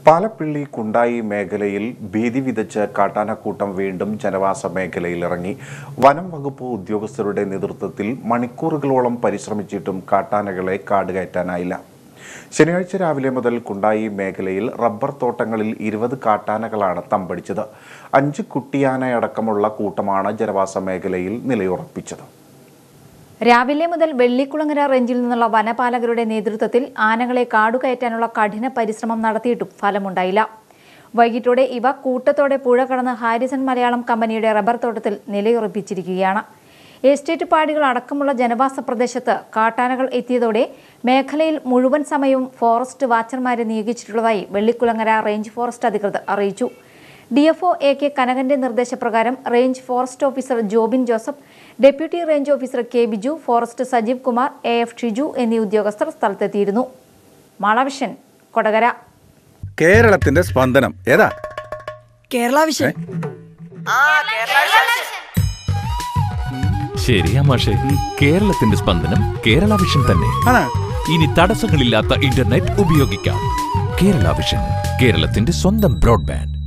പാലപ്പിള്ളി കുണ്ടായി മേഖലയിൽ ഭീതി വിതച്ച് കാട്ടാനക്കൂട്ടം വീണ്ടും ജനവാസ മേഖലയിൽ ഇറങ്ങി വനം വകുപ്പ് ഉദ്യോഗസ്ഥരുടെ നേതൃത്വത്തിൽ മണിക്കൂറുകളോളം പരിശ്രമിച്ചിട്ടും കാട്ടാനകളെ കാടുകയറ്റാനായില്ല ശനിയാഴ്ച രാവിലെ മുതൽ കുണ്ടായി മേഖലയിൽ റബ്ബർ തോട്ടങ്ങളിൽ ഇരുപത് കാട്ടാനകളാണ് തമ്പടിച്ചത് അഞ്ച് കുട്ടിയാനയടക്കമുള്ള കൂട്ടമാണ് ജനവാസ മേഖലയിൽ നിലയുറപ്പിച്ചത് രാവിലെ മുതൽ വെള്ളിക്കുളങ്ങര റേഞ്ചിൽ നിന്നുള്ള വനപാലകരുടെ നേതൃത്വത്തിൽ ആനകളെ കാടുകയറ്റാനുള്ള കഠിന പരിശ്രമം നടത്തിയിട്ടും ഫലമുണ്ടായില്ല വൈകിട്ടോടെ ഇവ കൂട്ടത്തോടെ പുഴ കടന്ന് ഹാരിസൺ മലയാളം കമ്പനിയുടെ റബ്ബർ തോട്ടത്തിൽ നിലയുറപ്പിച്ചിരിക്കുകയാണ് എസ്റ്റേറ്റ് പാടികൾ അടക്കമുള്ള ജനവാസ പ്രദേശത്ത് കാട്ടാനകൾ എത്തിയതോടെ മേഖലയിൽ മുഴുവൻ സമയവും ഫോറസ്റ്റ് വാച്ചർമാരെ നിയോഗിച്ചിട്ടുള്ളതായി വെള്ളിക്കുളങ്ങര റേഞ്ച് ഫോറസ്റ്റ് അധികൃതർ അറിയിച്ചു ഡിഎഫ്ഒ എ കെ കനകന്റെ നിർദ്ദേശപ്രകാരം range forest officer Jobin Joseph deputy range officer K Biju forest Sajeev Kumar A F Shiju എന്നീ ഉദ്യോഗസ്ഥർ സ്ഥലത്തെത്തിയിരുന്നു മാളവിഷൻ കൊടകര കേരളത്തിന്റെ സ്പന്ദനം ഏതാ കേരള വിഷൻ ശരിയാ മാഷെ കേരളത്തിന്റെ സ്പന്ദനം കേരള വിഷൻ തന്നെ ആണ് ഇനി തടസ്സങ്ങളില്ലാത്ത ഇന്റർനെറ്റ് ഉപയോഗിക്കാം കേരള വിഷൻ കേരളത്തിന്റെ സ്വന്തം ബ്രോഡ്ബാൻഡ്